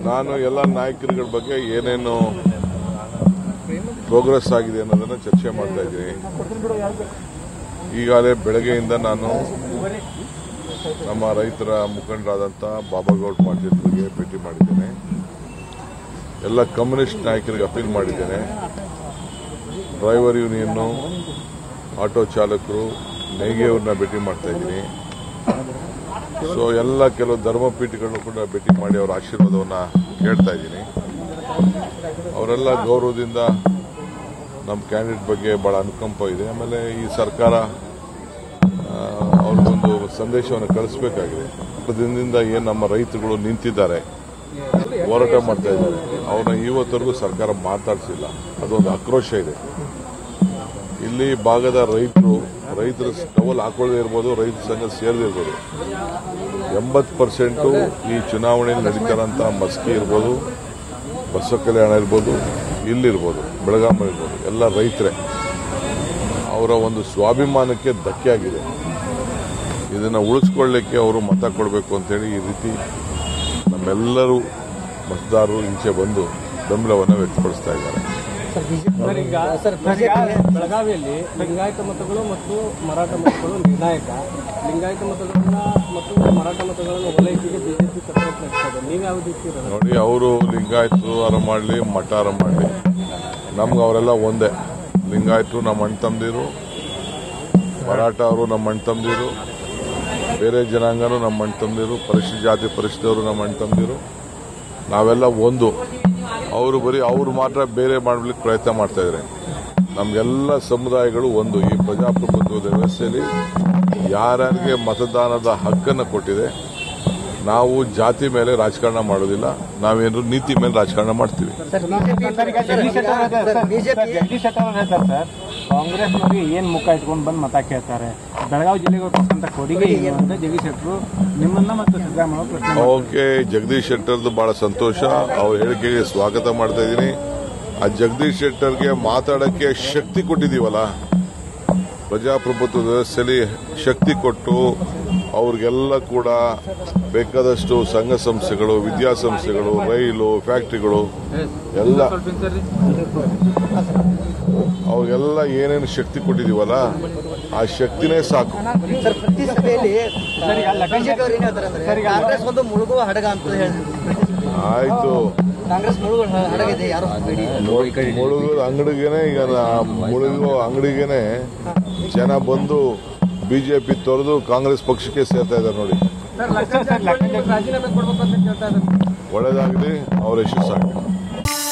ನಾನು ಎಲ್ಲ ನಾಯಕರುಗಳ ಬಗ್ಗೆ ಏನೇನು ಪ್ರೋಗ್ರೆಸ್ ಆಗಿದೆ ಅನ್ನೋದನ್ನ ಚರ್ಚೆ ಮಾಡ್ತಾ ಇದ್ದೀನಿ ಈಗಾಗಲೇ ಬೆಳಗ್ಗೆಯಿಂದ ನಾನು ನಮ್ಮ ರೈತರ ಮುಖಂಡರಾದಂಥ ಬಾಬಾಗೌಡ ಪಾಟೀಲ್ರಿಗೆ ಭೇಟಿ ಮಾಡಿದ್ದೇನೆ ಎಲ್ಲ ಕಮ್ಯುನಿಸ್ಟ್ ನಾಯಕರಿಗೆ ಅಪೀಲ್ ಮಾಡಿದ್ದೇನೆ ಡ್ರೈವರ್ ಯೂನಿಯನ್ನು ಆಟೋ ಚಾಲಕರು ನೇಯ್ಗೆಯವ್ರನ್ನ ಭೇಟಿ ಮಾಡ್ತಾ ಇದ್ದೀನಿ ಸೊ ಎಲ್ಲ ಕೆಲವು ಧರ್ಮಪೀಠಗಳನ್ನು ಕೂಡ ಭೇಟಿ ಮಾಡಿ ಅವರ ಆಶೀರ್ವಾದವನ್ನು ಕೇಳ್ತಾ ಇದ್ದೀನಿ ಅವರೆಲ್ಲ ಗೌರವದಿಂದ ನಮ್ಮ ಕ್ಯಾಂಡಿಡೇಟ್ ಬಗ್ಗೆ ಬಹಳ ಅನುಕಂಪ ಇದೆ ಆಮೇಲೆ ಈ ಸರ್ಕಾರ ಆ, ಅವ್ರಿಗೊಂದು ಸಂದೇಶವನ್ನು ಕಳಿಸಬೇಕಾಗಿದೆ ದಿನದಿಂದ ಏನು ನಮ್ಮ ರೈತರುಗಳು ನಿಂತಿದ್ದಾರೆ ಹೋರಾಟ ಮಾಡ್ತಾ ಇದ್ದಾರೆ ಅವ್ರನ್ನ ಇವತ್ತರೆಗೂ ಸರ್ಕಾರ ಮಾತಾಡಿಸಿಲ್ಲ ಅದೊಂದು ಆಕ್ರೋಶ ಇದೆ ಇಲ್ಲಿ ಭಾಗದ ರೈತರು ರೈತರ ಟವಲ್ ಹಾಕೊಳ್ಳದೇ ಇರ್ಬೋದು ರೈತ ಸಂಘ ಸೇರದೇ ಇರ್ಬೋದು ಎಂಬತ್ತು ಪರ್ಸೆಂಟು ಈ ಚುನಾವಣೆಯಲ್ಲಿ ನಡೀತಾರಂತ ಮಸ್ಕಿ ಇರ್ಬೋದು ಬಸವ ಕಲ್ಯಾಣ ಇರ್ಬೋದು ಇಲ್ಲಿರ್ಬೋದು ಬೆಳಗಾಂ ಇರ್ಬೋದು ಎಲ್ಲ ರೈತರೇ ಅವರ ಒಂದು ಸ್ವಾಭಿಮಾನಕ್ಕೆ ಧಕ್ಕೆ ಆಗಿದೆ ಇದನ್ನು ಉಳಿಸ್ಕೊಳ್ಳಿಕ್ಕೆ ಅವರು ಮತ ಕೊಡಬೇಕು ಅಂತೇಳಿ ಈ ರೀತಿ ನಮ್ಮೆಲ್ಲರೂ ಮತದಾರರು ಈಚೆ ಬಂದು ಬೆಂಬಲವನ್ನು ವ್ಯಕ್ತಪಡಿಸ್ತಾ ಇದ್ದಾರೆ ಸರ್, ಈಗ ಸರ್, ಈಗ ಬೆಳಗಾವಿಯಲ್ಲಿ ಲಿಂಗಾಯತ ಮತಗಳು ಮತ್ತು ಮರಾಠ ಮತಗಳು ನಿರ್ಣಾಯಕ ಲಿಂಗಾಯತ ಮತಗಳನ್ನ ಮತ್ತು ಮರಾಠ ಮತಗಳನ್ನು ಓಲೈಕೆಗೆ ಬಿಜೆಪಿ ಸಪೋರ್ಟ್ ನಡೆಸ್ತದೆ ನೀವು ಯಾವ ರೀತಿ ಇರೋದು? ನೋಡಿ ಅವರು ಲಿಂಗಾಯತರು ಅರ ಮಾಡಲಿ ಮಠಾರ ಮಾಡಲಿ ನಮ್ಗೆ ಅವರೆಲ್ಲ ಒಂದೇ ಲಿಂಗಾಯತರು ನಮ್ಮ ಅಣ್ಣ ತಮ್ಮದಿರು ಮರಾಠ ಅವರು ನಮ್ಮ ಅಣ್ಣ ತಮ್ಮದಿರು ಬೇರೆ ಜನಾಂಗನೂ ನಮ್ಮ ಅಣ್ಣ ತಮ್ಮದಿರು ಪರಿಶಿಷ್ಟ ಜಾತಿ ಪರಿಶಿಷ್ಟವರು ನಮ್ಮ ಅಣ್ಣ ತಮ್ಮದಿರು ನಾವೆಲ್ಲ ಒಂದು ಅವರು ಬರೀ ಅವ್ರು ಮಾತ್ರ ಬೇರೆ ಮಾಡಲಿಕ್ಕೆ ಪ್ರಯತ್ನ ಮಾಡ್ತಾ ಇದ್ದಾರೆ ನಮ್ಗೆಲ್ಲ ಸಮುದಾಯಗಳು ಒಂದು ಈ ಪ್ರಜಾಪ್ರಭುತ್ವದ ವ್ಯವಸ್ಥೆಯಲ್ಲಿ ಯಾರ್ಯಾರಿಗೆ ಮತದಾನದ ಹಕ್ಕನ್ನು ಕೊಟ್ಟಿದೆ ನಾವು ಜಾತಿ ಮೇಲೆ ರಾಜಕಾರಣ ಮಾಡೋದಿಲ್ಲ ನಾವೇನಾದ್ರು ನೀತಿ ಮೇಲೆ ರಾಜಕಾರಣ ಮಾಡ್ತೀವಿ ಜಗದೀಶ್ ಶೆಟ್ಟರ್ ಅವ್ರು ಹೇಳ್ತಾರೆ ಸರ್, ಸರ್, ಜಗದೀಶ್ ಶೆಟ್ಟರ್ ಅವ್ರು ಹೇಳ್ತಾರೆ ಸರ್ ಕಾಂಗ್ರೆಸ್ನವ್ರಿಗೆ ಏನ್ ಮುಖ ಇಟ್ಕೊಂಡು ಬಂದು ಮತ ಕೇಳ್ತಾರೆ ಬೆಳಗಾವಿ ಜಿಲ್ಲೆಗೆ ಕೊಟ್ಟಂತ ಕೊಡುಗೆ ಏನು ಅಂತ ಜಗದೀಶ್ ಶೆಟ್ಟರು ನಿಮ್ಮನ್ನ ಮತ್ತು ಸಿದ್ದರಾಮಯ್ಯ ಪ್ರಶ್ನೆ ಮಾಡ್ತಾರೆ. ಓಕೆ ಜಗದೀಶ್ ಶೆಟ್ಟರ್ದು ಬಹಳ ಸಂತೋಷ ಅವ್ರ ಹೇಳಿಕೆಗೆ ಸ್ವಾಗತ ಮಾಡ್ತಾ ಇದ್ದೀನಿ ಆ ಜಗದೀಶ್ ಶೆಟ್ಟರ್ಗೆ ಮಾತಾಡಕ್ಕೆ ಶಕ್ತಿ ಕೊಟ್ಟಿದೀವಲ್ಲ ಪ್ರಜಾಪ್ರಭುತ್ವ ವ್ಯವಸ್ಥೆಯಲ್ಲಿ ಶಕ್ತಿ ಕೊಟ್ಟು ಅವ್ರಿಗೆಲ್ಲ ಕೂಡ ಬೇಕಾದಷ್ಟು ಸಂಘ ಸಂಸ್ಥೆಗಳು ವಿದ್ಯಾಸಂಸ್ಥೆಗಳು ರೈಲು ಫ್ಯಾಕ್ಟ್ರಿಗಳು ಎಲ್ಲ ಅವ್ರಿಗೆಲ್ಲ ಏನೇನು ಶಕ್ತಿ ಕೊಟ್ಟಿದೀವಲ್ಲ ಆ ಶಕ್ತಿನೇ ಸಾಕು ಸರ್ ಪ್ರತಿ ಸಭೆಯಲ್ಲಿ ಸರ್, ಈಗ ಲಗ್ನ- ಬಿಜೆಪಿ ಅವ್ರು ಏನ್ ಹೇಳ್ತಾರೆ ಅಂದ್ರೆ ಸರ್, ಈಗ- ಕಾಂಗ್ರೆಸ್ ಒಂದು ಮುಳುಗುವ ಹಡಗ ಅಂತ ಹೇಳಿ ಆಯ್ತು ಕಾಂಗ್ರೆಸ್ ಮುಳುಗುವ ಹಡಗ ಇದೆ ಯಾರು ಬೇಡಿ ಮುಳುಗದ ಅಂಗಡಿಗೆನೆ ಈಗ ನಾ- ಮುಳುಗೋ ಅಂಗಡಿಗೆನೆ ಜನ ಬಂದು ಬಿಜೆಪಿ ತೊರೆದು ಕಾಂಗ್ರೆಸ್ ಪಕ್ಷಕ್ಕೆ ಸೇರ್ತಾ ಇದ್ದಾರೆ ನೋಡಿ ಸರ್, ಸರ್, ಸರ್, ಲಗ್ನ- ರಾಜೀನಾಮೆ ಕೊಡ್ಬೇಕು ಅಂತ ಕೇಳ್ತಾ ಇದ್ದಾರೆ ಒಳ್ಳೇದಾಗಲಿ ಅವ್ರ ಯಶಸ್ಸಾಗಲಿ